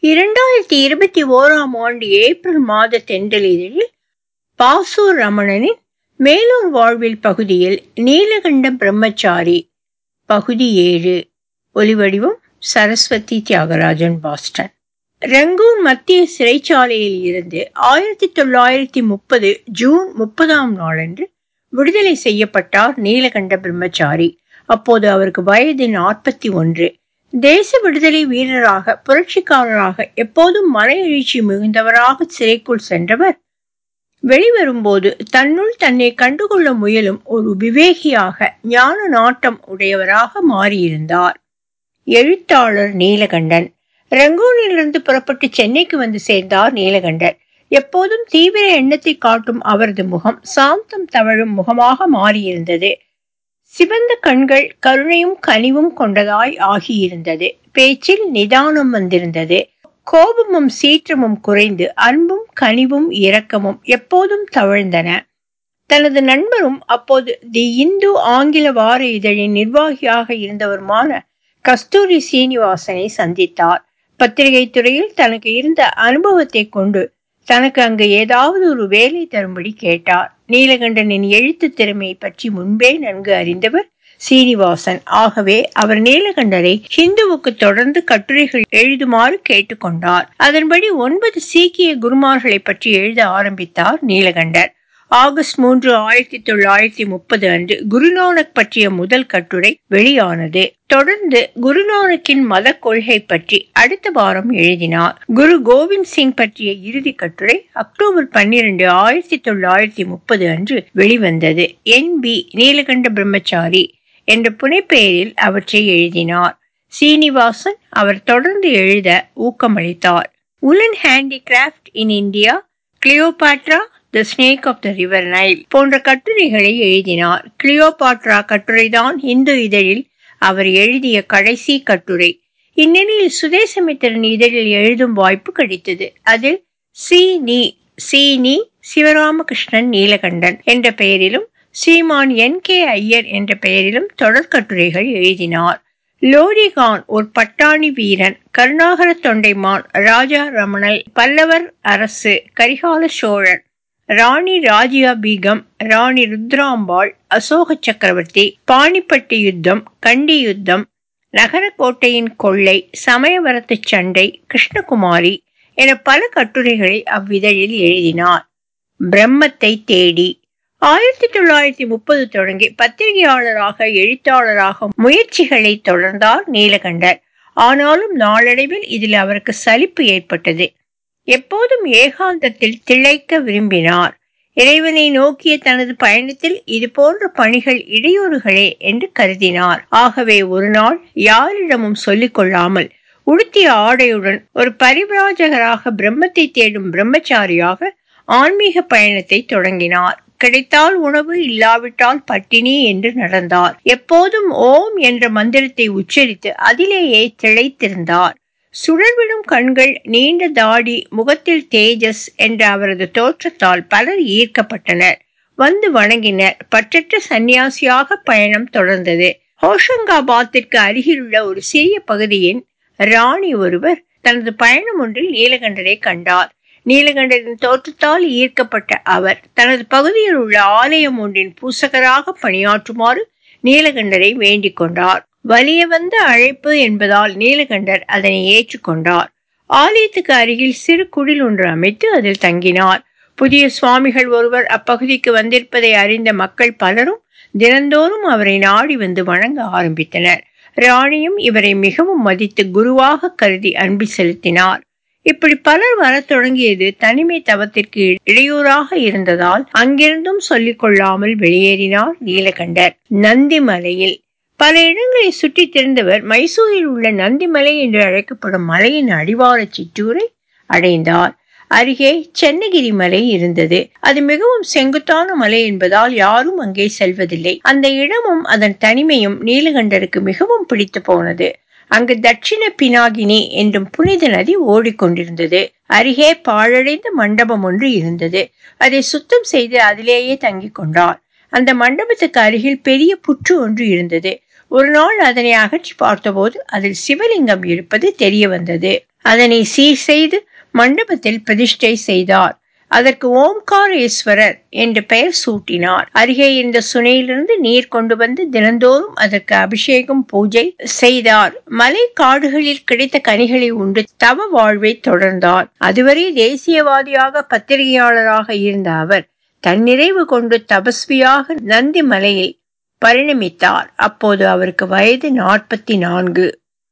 இரண்டாயிரத்தி இருபத்தி ஓராம் ஆண்டு ஏப்ரல் மாத தென்றலிதழில் பாசூர் ரமணனின் மேலூர் வாழ்வில் பகுதியில் நீலகண்ட பிரம்மச்சாரி பகுதி ஏழு ஒலிவடிவம் சரஸ்வதி தியாகராஜன் பாஸ்டன் ரங்கூன் மத்திய சிறைச்சாலையில் இருந்து ஆயிரத்தி தொள்ளாயிரத்தி முப்பது ஜூன் முப்பதாம் நாளன்று விடுதலை செய்யப்பட்டார் நீலகண்ட பிரம்மச்சாரி அப்போது அவருக்கு வயது நாற்பத்தி ஒன்று தேச விடுதலை வீரராக புரட்சிக்காரராக எப்போதும் மன எழுச்சி மிகுந்தவராக சிறைக்குள் சென்றவர் வெளிவரும்போது தன்னுள் தன்னை கண்டுகொள்ள முயலும் ஒரு விவேகியாக ஞான நாட்டம் உடையவராக மாறியிருந்தார் எழுத்தாளர் நீலகண்டன் ரங்கூனிலிருந்து புறப்பட்டு சென்னைக்கு வந்து சேர்ந்தார் நீலகண்டர் எப்போதும் தீவிர எண்ணத்தை காட்டும் அவரது முகம் சாந்தம் தவழும் முகமாக மாறியிருந்தது சிவந்த கண்கள் கருணையும் கனிவும் கொண்டதாய் ஆகியிருந்தது பேச்சில் நிதானம் வந்திருந்தது கோபமும் சீற்றமும் குறைந்து அன்பும் கனிவும் இரக்கமும் எப்போதும் தவழ்ந்தன தனது நண்பரும் அப்போது தி இந்து ஆங்கில வார இதழின் நிர்வாகியாக இருந்தவருமான கஸ்தூரி சீனிவாசனை சந்தித்தார் பத்திரிகை துறையில் தனக்கு இருந்த அனுபவத்தை கொண்டு தனக்கு அங்கு ஏதாவது ஒரு வேலை தரும்படி கேட்டார் நீலகண்டனின் எழுத்து திறமையை பற்றி முன்பே நன்கு அறிந்தவர் சீனிவாசன் ஆகவே அவர் நீலகண்டரை ஹிந்துவுக்கு தொடர்ந்து கட்டுரைகள் எழுதுமாறு கேட்டுக்கொண்டார் அதன்படி ஒன்பது சீக்கிய குருமார்களை பற்றி எழுத ஆரம்பித்தார் நீலகண்டர் ஆகஸ்ட் மூன்று ஆயிரத்தி தொள்ளாயிரத்தி முப்பது அன்று குருநானக் பற்றிய முதல் கட்டுரை வெளியானது தொடர்ந்து குருநானக்கின் மத கொள்கை பற்றி அடுத்த வாரம் எழுதினார் குரு கோவிந்த் சிங் பற்றிய இறுதி கட்டுரை அக்டோபர் பன்னிரண்டு ஆயிரத்தி தொள்ளாயிரத்தி முப்பது அன்று வெளிவந்தது என் பி நீலகண்ட பிரம்மச்சாரி என்ற புனைப்பெயரில் அவற்றை எழுதினார் சீனிவாசன் அவர் தொடர்ந்து எழுத ஊக்கமளித்தார் woollen handicraft in India Cleopatra the snake of the river Nile போன்ற கட்டுரைகளை எழுதினார் கிளியோபாட்ரா கட்டுரைதான் இந்து இதழில் அவர் எழுதிய கடைசி கட்டுரை இந்நிலையில் சுதேசமித்திரன் இதழில் எழுதும் வாய்ப்பு கிடைத்தது அதில் சி நீ சி நீ சிவராமகிருஷ்ணன் நீலகண்டன் என்ற பெயரிலும் ஸ்ரீமான் என் கே ஐயர் என்ற பெயரிலும் தொடர் கட்டுரைகள் எழுதினார் லோரிகான் ஒரு பட்டாணி வீரன் கருணாகர தொண்டைமான் ராஜா ரமணல் பல்லவர் அரசு கரிகால சோழன் ராணி ராஜியா பீகம் ராணி ருத்ராம்பாள் அசோக சக்கரவர்த்தி பாணிப்பட்டி யுத்தம் கண்டி யுத்தம் நகரக்கோட்டையின் கொள்ளை சமயவரத்து சண்டை கிருஷ்ணகுமாரி என பல கட்டுரைகளை அவ்விதழில் எழுதினார் பிரம்மத்தை தேடி ஆயிரத்தி தொள்ளாயிரத்தி முப்பது தொடங்கி பத்திரிகையாளராக எழுத்தாளராக முயற்சிகளை தொடர்ந்தார் நீலகண்டர் ஆனாலும் நாளடைவில் இதில் அவருக்கு சலிப்பு ஏற்பட்டது எப்போதும் ஏகாந்தத்தில் திளைக்க விரும்பினார் இறைவனை நோக்கிய தனது பயணத்தில் இது போன்ற பணிகள் இடையூறுகளே என்று கருதினார் ஆகவே ஒரு நாள் யாரிடமும் சொல்லிக் கொள்ளாமல் உடுத்திய ஆடையுடன் ஒரு பரிவிராஜகராக பிரம்மத்தை தேடும் பிரம்மச்சாரியாக ஆன்மீக பயணத்தை தொடங்கினார் கிடைத்தால் உணவு இல்லாவிட்டால் பட்டினி என்று நடந்தார் எப்போதும் ஓம் என்ற மந்திரத்தை உச்சரித்து அதிலேயே திளைத்திருந்தார் சுழல்விடும் கண்கள் நீண்ட தாடி முகத்தில் தேஜஸ் என்ற அவரது தோற்றத்தால் பலர் ஈர்க்கப்பட்டனர் வந்து வணங்கினர் பற்றற்ற சந்நியாசியாக பயணம் தொடர்ந்தது ஹோஷங்காபாத்திற்கு அருகிலுள்ள ஒரு சிறிய பகுதியின் ராணி ஒருவர் தனது பயணம் ஒன்றில் நீலகண்டரை கண்டார் நீலகண்டரின் தோற்றத்தால் ஈர்க்கப்பட்ட அவர் தனது பகுதியில் உள்ள ஆலயம் ஒன்றின் பூசகராக பணியாற்றுமாறு நீலகண்டரை வேண்டிக் கொண்டார் வலிய வந்த அழைப்பு என்பதால் நீலகண்டர் அதனை ஏற்றுக்கொண்டார் ஆலயத்துக்கு அருகில் சிறு குடில் ஒன்று அமைத்து அதில் தங்கினார் புதிய சுவாமிகள் ஒருவர் அப்பகுதிக்கு வந்திருப்பதை அறிந்த மக்கள் பலரும் தினந்தோறும் அவரை நாடி வந்து வணங்க ஆரம்பித்தனர் ராணியும் இவரை மிகவும் மதித்து குருவாக கருதி அன்பு செலுத்தினார் இப்படி பலர் வரத் தொடங்கியது தனிமை தவத்திற்கு இடையூறாக இருந்ததால் அங்கிருந்தும் சொல்லிக் கொள்ளாமல் வெளியேறினார் நீலகண்டர் நந்திமலையில் பல இடங்களை சுற்றி திரிந்தவர் மைசூரில் உள்ள நந்திமலை என்று அழைக்கப்படும் மலையின் அடிவார சிற்றூரை அடைந்தார் அருகே சென்னகிரி மலை இருந்தது அது மிகவும் செங்குத்தான மலை என்பதால் யாரும் அங்கே செல்வதில்லை அந்த இடமும் அதன் தனிமையும் நீலகண்டருக்கு மிகவும் பிடித்து போனது அங்கு தட்சிண பினாகினி என்றும் புனித நதி ஓடிக்கொண்டிருந்தது அருகே பாழடைந்த மண்டபம் ஒன்று இருந்தது அதை சுத்தம் செய்து அதிலேயே தங்கிக் கொண்டார் அந்த மண்டபத்துக்கு அருகில் பெரிய புற்று ஒன்று இருந்தது ஒரு நாள் அதனை அகற்றி பார்த்தபோது அதில் சிவலிங்கம் இருப்பது தெரிய வந்தது அதனை சீர் செய்து மண்டபத்தில் பிரதிஷ்டை செய்தார் அதற்கு ஓம்காரேஸ்வரர் என்று பெயர் சூட்டினார் அருகே இருந்த சுனையிலிருந்து நீர் கொண்டு வந்து தினந்தோறும் அதற்கு அபிஷேகம் பூஜை செய்தார் மலை காடுகளில் கிடைத்த கனிகளை உண்டு தவ வாழ்வை தொடர்ந்தார் அதுவரை தேசியவாதியாக பத்திரிகையாளராக இருந்த அவர் தன்னிறைவு கொண்டு தபஸ்வியாக நந்தி மலையில் பரிணமித்தார் அப்போது அவருக்கு வயது நாற்பத்தி நான்கு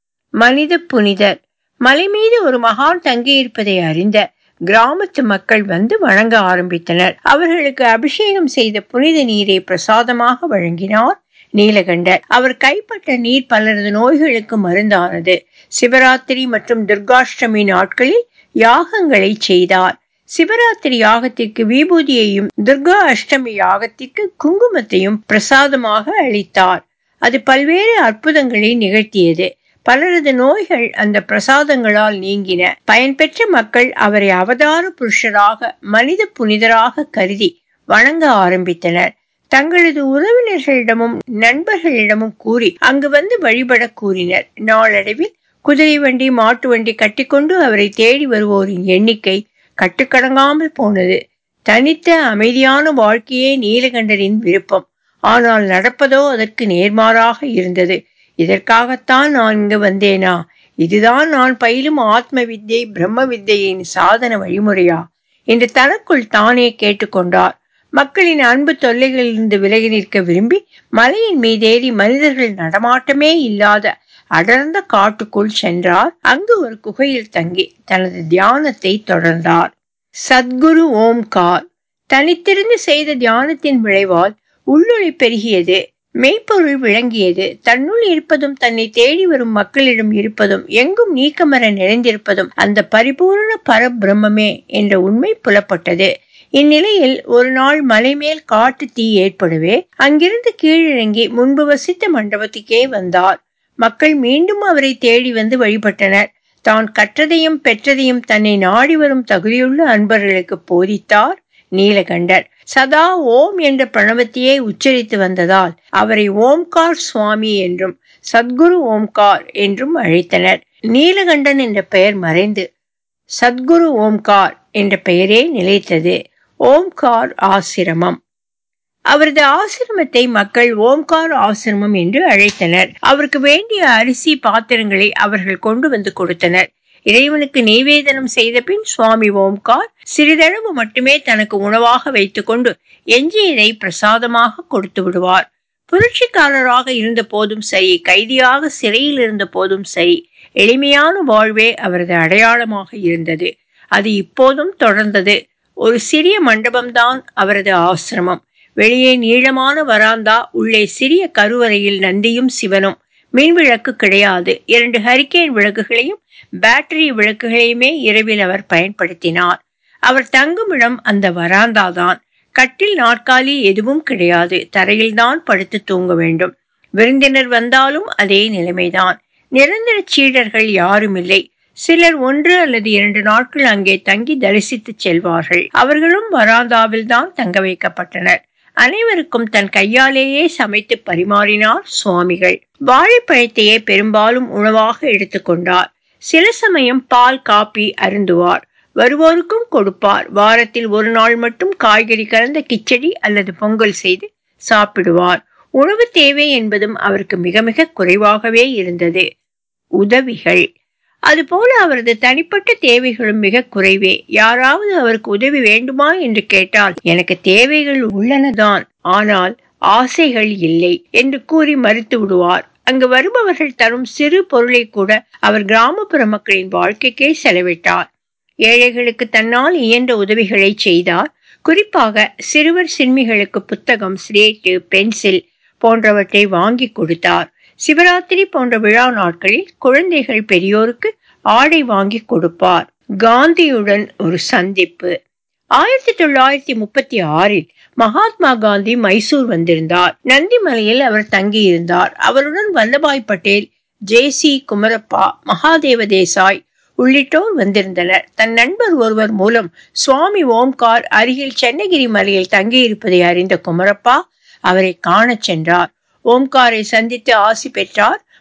மனித புனிதர் மலை மீது ஒரு மகான் தங்கியிருப்பதை அறிந்த கிராமத்து மக்கள் வந்து வணங்க ஆரம்பித்தனர் அவர்களுக்கு அபிஷேகம் செய்த புனித நீரை பிரசாதமாக வழங்கினார் நீலகண்டர் அவர் கைப்பட்ட நீர் பலரது நோய்களுக்கு மருந்தானது சிவராத்திரி மற்றும் துர்காஷ்டமி நாட்களில் யாகங்களை செய்தார் சிவராத்திரி யாகத்திற்கு விபூதியையும் துர்கா அஷ்டமி யாகத்திற்கு குங்குமத்தையும் பிரசாதமாக அளித்தார் அது பல்வேறு அற்புதங்களை நிகழ்த்தியது பலரது நோய்கள் அந்த பிரசாதங்களால் நீங்கின பயன்பெற்ற மக்கள் அவரை அவதார புருஷராக மனித புனிதராக கருதி வணங்க ஆரம்பித்தனர் தங்களது உறவினர்களிடமும் நண்பர்களிடமும் கூறி அங்கு வந்து வழிபட கூறினர் நாளடைவில் குதிரை வண்டி மாட்டு வண்டி கட்டிக்கொண்டு அவரை தேடி வருவோரின் எண்ணிக்கை கட்டுக்கடங்காமல் போனது தனித்த அமைதியான வாழ்க்கையே நீலகண்டரின் விருப்பம் ஆனால் நடப்பதோ அதற்கு நேர்மாறாக இருந்தது இதற்காகத்தான் நான் இங்கு வந்தேனா இதுதான் நான் பயிலும் ஆத்ம வித்யை பிரம்ம வித்தையின் சாதன வழிமுறையா என்று தனக்குள் தானே கேட்டுக்கொண்டார் மக்களின் அன்பு தொல்லைகளிலிருந்து விலகி நிற்க விரும்பி மலையின் மீதேறி மனிதர்கள் நடமாட்டமே இல்லாத அடர்ந்த காட்டுக்குள் சென்றார் அங்கு ஒரு குகையில் தங்கி தனது தியானத்தை தொடர்ந்தார் சத்குரு ஓம்கார் தனித்திருந்து செய்த தியானத்தின் விளைவால் உள்ளொளி பெருகியது மெய்ப்பொருள் விளங்கியது தன்னுள் இருப்பதும் தன்னை தேடி வரும் மக்களிடம் இருப்பதும் எங்கும் நீக்கமர நிறைந்திருப்பதும் அந்த பரிபூர்ண பரபிரம்மே என்ற உண்மை புலப்பட்டது இந்நிலையில் ஒரு நாள் மலை மேல் காட்டு தீ ஏற்படவே அங்கிருந்து கீழிறங்கி முன்பு வசித்த மண்டபத்துக்கே வந்தார் மக்கள் மீண்டும் அவரை தேடி வந்து வழிபட்டனர் தான் கற்றதையும் பெற்றதையும் தன்னை நாடி வரும் தகுதியுள்ள அன்பர்களுக்கு போதித்தார் நீலகண்டர் சதா ஓம் என்ற பிரணவத்தையே உச்சரித்து வந்ததால் அவரை ஓம்கார் சுவாமி என்றும் சத்குரு ஓம்கார் என்றும் அழைத்தனர் நீலகண்டன் என்ற பெயர் மறைந்து சத்குரு ஓம்கார் என்ற பெயரே நிலைத்தது ஓம்கார் ஆசிரமம் அவரது ஆசிரமத்தை மக்கள் ஓம்கார் ஆசிரமம் என்று அழைத்தனர் அவருக்கு வேண்டிய அரிசி பாத்திரங்களை அவர்கள் கொண்டு வந்து கொடுத்தனர் இறைவனுக்கு நெய்வேதனம் செய்த பின் சுவாமி ஓம்கார் சிறிதளவு மட்டுமே தனக்கு உணவாக வைத்துக்கொண்டு எஞ்சியதை பிரசாதமாக கொடுத்து விடுவார் புரட்சிக்காரராக இருந்த போதும் சரி கைதியாக சிறையில் இருந்த போதும் சரி எளிமையான வாழ்வே அவரது அடையாளமாக இருந்தது அது இப்போதும் தொடர்ந்தது ஒரு சிறிய மண்டபம்தான் அவரது ஆசிரமம் வெளியே நீளமான வராந்தா உள்ளே சிறிய கருவறையில் நந்தியும் சிவனும் மின்விளக்கு கிடையாது இரண்டு ஹரிக்கேன் விளக்குகளையும் பேட்டரி விளக்குகளையுமே இரவில் அவர் பயன்படுத்தினார் அவர் தங்குமிடம் அந்த வராந்தா தான் கட்டில் நாற்காலி எதுவும் கிடையாது தரையில்தான் படுத்து தூங்க வேண்டும் விருந்தினர் வந்தாலும் அதே நிலைமைதான் நிரந்தர சீடர்கள் யாரும் இல்லை சிலர் ஒன்று அல்லது இரண்டு நாட்கள் அங்கே தங்கி தரிசித்து செல்வார்கள் அவர்களும் வராந்தாவில் தான் தங்க வைக்கப்பட்டனர் அனைவருக்கும் தன் கையாலேயே சமைத்து பரிமாறினார் சுவாமிகள் வாழைப்பழத்தையே பெரும்பாலும் உணவாக எடுத்துக்கொண்டார் சில சமயம் பால் காப்பி அருந்துவார் வருவோருக்கும் கொடுப்பார் வாரத்தில் ஒரு நாள் மட்டும் காய்கறி கலந்த கிச்சடி அல்லது பொங்கல் செய்து சாப்பிடுவார் உணவு தேவை என்பதும் அவருக்கு மிக மிக குறைவாகவே இருந்தது உதவிகள் அதுபோல அவரது தனிப்பட்ட தேவைகளும் மிக குறைவே யாராவது அவருக்கு உதவி வேண்டுமா என்று கேட்டால் எனக்கு தேவைகள் உள்ளனதான் ஆனால் ஆசைகள் இல்லை என்று கூறி மறுத்து விடுவார் அங்கு வருபவர்கள் தரும் சிறு பொருளை கூட அவர் கிராமப்புற மக்களின் வாழ்க்கைக்கே செலவிட்டார் ஏழைகளுக்கு தன்னால் இயன்ற உதவிகளை செய்தார் குறிப்பாக சிறுவர் சிறுமிகளுக்கு புத்தகம் ஸ்லேட்டு பென்சில் போன்றவற்றை வாங்கி கொடுத்தார் சிவராத்திரி போன்ற விழா நாட்களில் குழந்தைகள் பெரியோருக்கு ஆடை வாங்கி கொடுப்பார் காந்தியுடன் ஒரு சந்திப்பு ஆயிரத்தி தொள்ளாயிரத்தி முப்பத்தி ஆறில் மகாத்மா காந்தி மைசூர் வந்திருந்தார் நந்திமலையில் அவர் தங்கியிருந்தார் அவருடன் வல்லபாய் பட்டேல் ஜே சி குமரப்பா மகாதேவ தேசாய் உள்ளிட்டோர் வந்திருந்தனர் தன் நண்பர் ஒருவர் மூலம் சுவாமி ஓம்கார் அருகில் சென்னகிரி மலையில் தங்கியிருப்பதை அறிந்த குமரப்பா அவரை காணச் சென்றார் ஓம்காரை சந்தித்து ஆசி பெற்றார்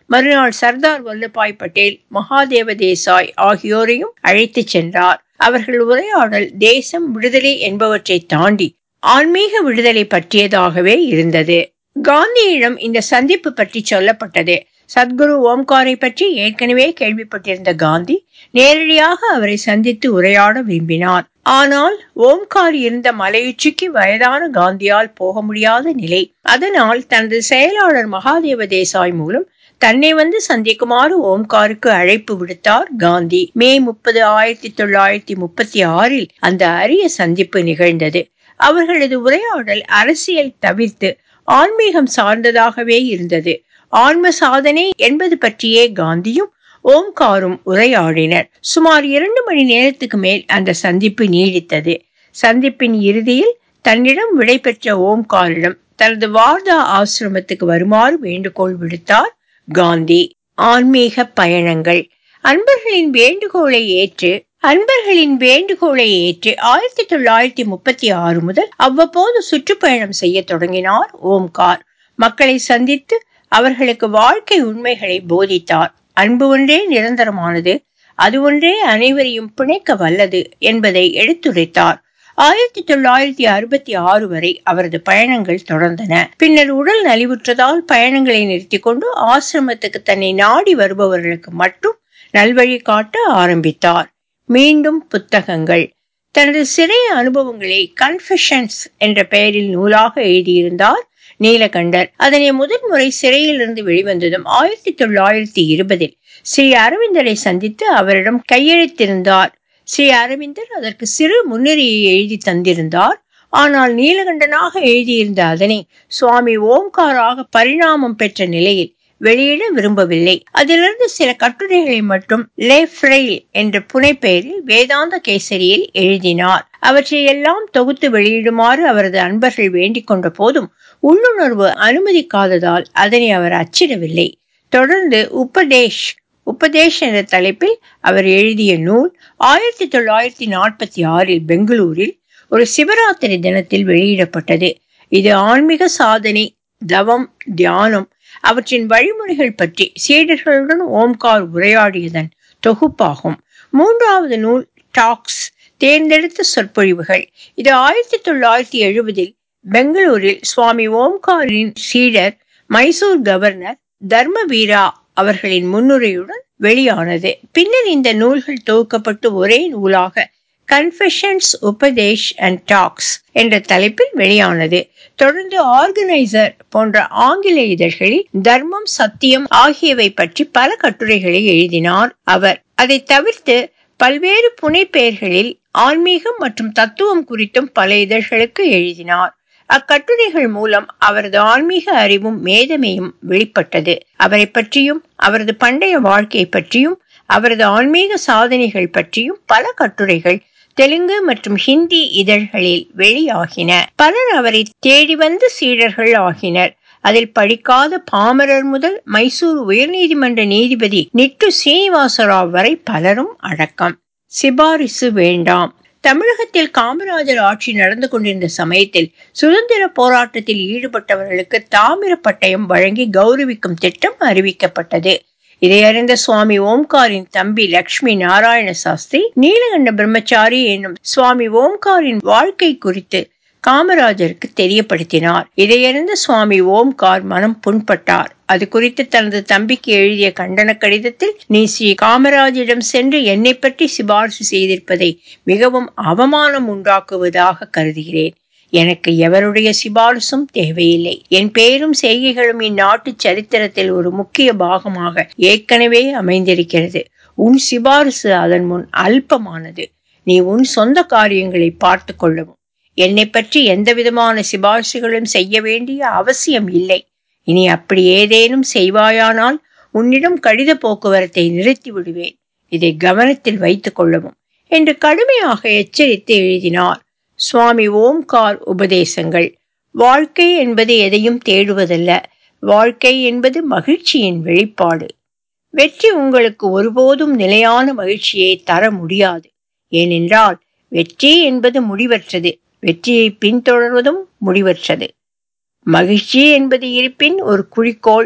மறுநாள் சர்தார் வல்லபாய் பட்டேல் மகாதேவ தேசாய் ஆகியோரையும் அழைத்துச் சென்றார் அவர்கள் உரையாடல் தேசம் விடுதலை என்பவற்றை தாண்டி ஆன்மீக விடுதலை பற்றியதாகவே இருந்தது காந்தியிடம் இந்த சந்திப்பு பற்றி சொல்லப்பட்டது சத்குரு ஓம்காரை பற்றி ஏற்கனவே கேள்விப்பட்டிருந்த காந்தி நேரடியாக அவரை சந்தித்து உரையாட விரும்பினார் ஆனால் ஓம்கார் இருந்த மலையுச்சிக்கு வயதான காந்தியால் போக முடியாத நிலை அதனால் தனது செயலாளர் மகாதேவ தேசாய் மூலம் தன்னை வந்து சந்திக்குமாறு ஓம்காருக்கு அழைப்பு விடுத்தார் காந்தி மே முப்பது ஆயிரத்தி தொள்ளாயிரத்தி முப்பத்தி ஆறில் அந்த அரிய சந்திப்பு நிகழ்ந்தது அவர்களது உரையாடல் அரசியல் தவிர்த்து ஆன்மீகம் சார்ந்ததாகவே இருந்தது ஆன்ம சாதனை என்பது பற்றியே காந்தியும் ஓம்காரும் உரையாடினர் சுமார் இரண்டு மணி நேரத்துக்கு மேல் அந்த சந்திப்பு நீடித்தது சந்திப்பின் இறுதியில் தன்னிடம் விடைபெற்ற ஓம்காரிடம் தனது வார்தா ஆசிரமத்துக்கு வருமாறு வேண்டுகோள் விடுத்தார் காந்தி ஆன்மீக பயணங்கள் அன்பர்களின் வேண்டுகோளை ஏற்று அன்பர்களின் வேண்டுகோளை ஏற்று ஆயிரத்தி தொள்ளாயிரத்தி முப்பத்தி ஆறு முதல் அவ்வப்போது சுற்றுப்பயணம் செய்ய தொடங்கினார் ஓம்கார் மக்களை சந்தித்து அவர்களுக்கு வாழ்க்கை உண்மைகளை போதித்தார் அன்பு ஒன்றே நிரந்தரமானது அது ஒன்றே அனைவரையும் பிணைக்க வல்லது என்பதை எடுத்துரைத்தார் ஆயிரத்தி தொள்ளாயிரத்தி அறுபத்தி ஆறு வரை அவரது பயணங்கள் தொடர்ந்தன பின்னர் உடல் நலிவுற்றதால் பயணங்களை நிறுத்தி கொண்டு ஆசிரமத்துக்கு தன்னை நாடி வருபவர்களுக்கு மட்டும் நல்வழி காட்ட ஆரம்பித்தார் மீண்டும் புத்தகங்கள் தனது சிறை அனுபவங்களை கன்ஃபெஷன்ஸ் என்ற பெயரில் நூலாக எழுதியிருந்தார் நீலகண்டர் அதனை முதன்முறை சிறையிலிருந்து வெளிவந்ததும் ஆயிரத்தி தொள்ளாயிரத்தி இருபதில் ஸ்ரீ அரவிந்தரை சந்தித்து அவரிடம் கையெழுத்திருந்தார் ஸ்ரீ அரவிந்தர் அதற்கு சிறு முன்னுரையை எழுதி தந்திருந்தார் ஆனால் நீலகண்டனாக எழுதியிருந்த அதனை சுவாமி ஓம்காராக பரிணாமம் பெற்ற நிலையில் வெளியிட விரும்பவில்லை அதிலிருந்து சில கட்டுரைகளை மட்டும் லே ஃப்ரெயில் என்ற புனைப்பெயரில் வேதாந்த கேசரியில் எழுதினார் அவற்றை எல்லாம் தொகுத்து வெளியிடுமாறு அவரது அன்பர்கள் வேண்டிக் கொண்ட போதும் உள்ளுணர்வு அனுமதிக்காததால் அதனை அவர் அச்சிடவில்லை தொடர்ந்து உபதேஷ் உபதேஷ் என்ற தலைப்பில் அவர் எழுதிய நூல் ஆயிரத்தி தொள்ளாயிரத்தி நாற்பத்தி ஆறில் பெங்களூரில் ஒரு சிவராத்திரி தினத்தில் வெளியிடப்பட்டது இது ஆன்மீக சாதனை தவம் தியானம் அவற்றின் வழிமுறைகள் பற்றி சீடர்களுடன் ஓம்கார் உரையாடியதன் தொகுப்பாகும் மூன்றாவது நூல் டாக்ஸ் தேர்ந்தெடுத்த சொற்பொழிவுகள் இது ஆயிரத்தி தொள்ளாயிரத்தி எழுபதில் பெங்களூரில் சுவாமி ஓம்காரின் சீடர் மைசூர் கவர்னர் தர்மவீரா அவர்களின் முன்னுரையுடன் வெளியானது பின்னர் இந்த நூல்கள் தொகுக்கப்பட்டு ஒரே நூலாக கன்ஃபெஷன்ஸ் உபதேஷ் அண்ட் டாக்ஸ் என்ற தலைப்பில் வெளியானது தொடர்ந்து ஆர்கனைசர் போன்ற ஆங்கில இதழ்களில் தர்மம் சத்தியம் ஆகியவை பற்றி பல கட்டுரைகளை எழுதினார் அவர் அதை தவிர்த்து பல்வேறு புனைப்பெயர்களில் ஆன்மீகம் மற்றும் தத்துவம் குறித்தும் பல இதழ்களுக்கு எழுதினார் அக்கட்டுரைகள் மூலம் அவரது ஆன்மீக அறிவும் மேதமையும் வெளிப்பட்டது அவரை பற்றியும் அவரது பண்டைய வாழ்க்கை பற்றியும் அவரது ஆன்மீக சாதனைகள் பற்றியும் பல கட்டுரைகள் தெலுங்கு மற்றும் ஹிந்தி இதழ்களில் வெளியாகின பலர் அவரை தேடி வந்த சீடர்கள் ஆகினர் அதில் படிக்காத பாமரர் முதல் மைசூர் உயர்நீதிமன்ற நீதிபதி நிட்டு சீனிவாசராவ் வரை பலரும் அடக்கம் சிபாரிசு வேண்டாம் தமிழகத்தில் காமராஜர் ஆட்சி நடந்து கொண்டிருந்த சமயத்தில் சுதந்திர போராட்டத்தில் ஈடுபட்டவர்களுக்கு தாமிர பட்டயம் வழங்கி கௌரவிக்கும் திட்டம் அறிவிக்கப்பட்டது இதை அறிந்த சுவாமி ஓம்காரின் தம்பி லக்ஷ்மி நாராயண சாஸ்திரி நீலகண்ட பிரம்மச்சாரி என்னும் சுவாமி ஓம்காரின் வாழ்க்கை குறித்து காமராஜருக்கு தெரியப்படுத்தினார் இதையறிந்த சுவாமி ஓம்கார் மனம் புண்பட்டார் அது குறித்து தனது தம்பிக்கு எழுதிய கண்டன கடிதத்தில் நீ ஸ்ரீ காமராஜிடம் சென்று என்னை பற்றி சிபாரிசு செய்திருப்பதை மிகவும் அவமானம் உண்டாக்குவதாக கருதுகிறேன் எனக்கு எவருடைய சிபாரிசும் தேவையில்லை என் பெயரும் செய்கைகளும் இந்நாட்டு சரித்திரத்தில் ஒரு முக்கிய பாகமாக ஏற்கனவே அமைந்திருக்கிறது உன் சிபாரிசு அதன் முன் அல்பமானது நீ உன் சொந்த காரியங்களை பார்த்து கொள்ளவும் என்னை பற்றி எந்த விதமான சிபாரிசுகளும் செய்ய வேண்டிய அவசியம் இல்லை இனி அப்படி ஏதேனும் செய்வாயானால் உன்னிடம் கடித போக்குவரத்தை நிறுத்தி விடுவேன் இதை கவனத்தில் வைத்துக் கொள்ளவும் என்று கடுமையாக எச்சரித்து எழுதினார் சுவாமி ஓம்கார் உபதேசங்கள் வாழ்க்கை என்பது எதையும் தேடுவதல்ல வாழ்க்கை என்பது மகிழ்ச்சியின் வெளிப்பாடு வெற்றி உங்களுக்கு ஒருபோதும் நிலையான மகிழ்ச்சியை தர முடியாது ஏனென்றால் வெற்றி என்பது முடிவற்றது வெற்றியை பின்தொடர்வதும் முடிவற்றது மகிழ்ச்சி என்பது இருப்பின் ஒரு குறிக்கோள்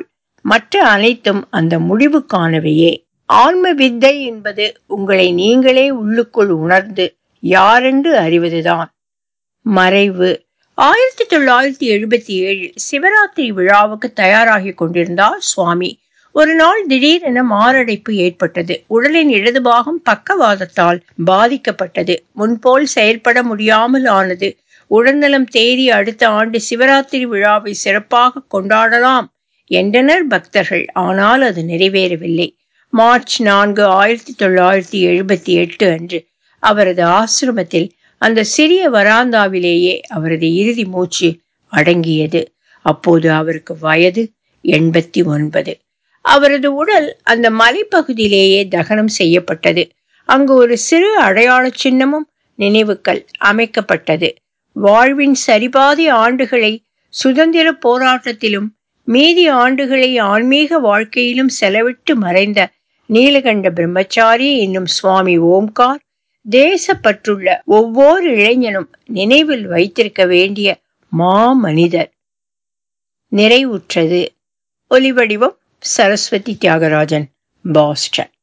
மற்ற அனைத்தும் அந்த முடிவுக்கானவையே ஆன்ம வித்தை என்பது உங்களை நீங்களே உள்ளுக்குள் உணர்ந்து யாரென்று அறிவதுதான் மறைவு ஆயிரத்தி தொள்ளாயிரத்தி எழுபத்தி ஏழில் சிவராத்திரி விழாவுக்கு தயாராகி கொண்டிருந்தார் சுவாமி ஒரு நாள் திடீரென மாரடைப்பு ஏற்பட்டது உடலின் இடது பாகம் பக்கவாதத்தால் பாதிக்கப்பட்டது முன்போல் செயல்பட முடியாமல் ஆனது உடல்நலம் தேறி அடுத்த ஆண்டு சிவராத்திரி விழாவை சிறப்பாக கொண்டாடலாம் என்றனர் பக்தர்கள் ஆனால் அது நிறைவேறவில்லை மார்ச் நான்கு ஆயிரத்தி தொள்ளாயிரத்தி எழுபத்தி எட்டு அன்று அவரது ஆசிரமத்தில் அந்த சிறிய வராந்தாவிலேயே அவரது இறுதி மூச்சு அடங்கியது அப்போது அவருக்கு வயது எண்பத்தி ஒன்பது அவரது உடல் அந்த மலைப்பகுதியிலேயே தகனம் செய்யப்பட்டது அங்கு ஒரு சிறு அடையாள சின்னமும் நினைவுக்கல் அமைக்கப்பட்டது வாழ்வின் சரிபாதி ஆண்டுகளை சுதந்திர போராட்டத்திலும் மீதி ஆண்டுகளை ஆன்மீக வாழ்க்கையிலும் செலவிட்டு மறைந்த நீலகண்ட பிரம்மச்சாரி என்னும் சுவாமி ஓம்கார் தேசப்பற்றுள்ள ஒவ்வொரு இளைஞனும் நினைவில் வைத்திருக்க வேண்டிய மா மனிதர் நிறைவுற்றது ஒலிவடிவம் சரஸ்வதி தியாகராஜன் பாஸ்டன்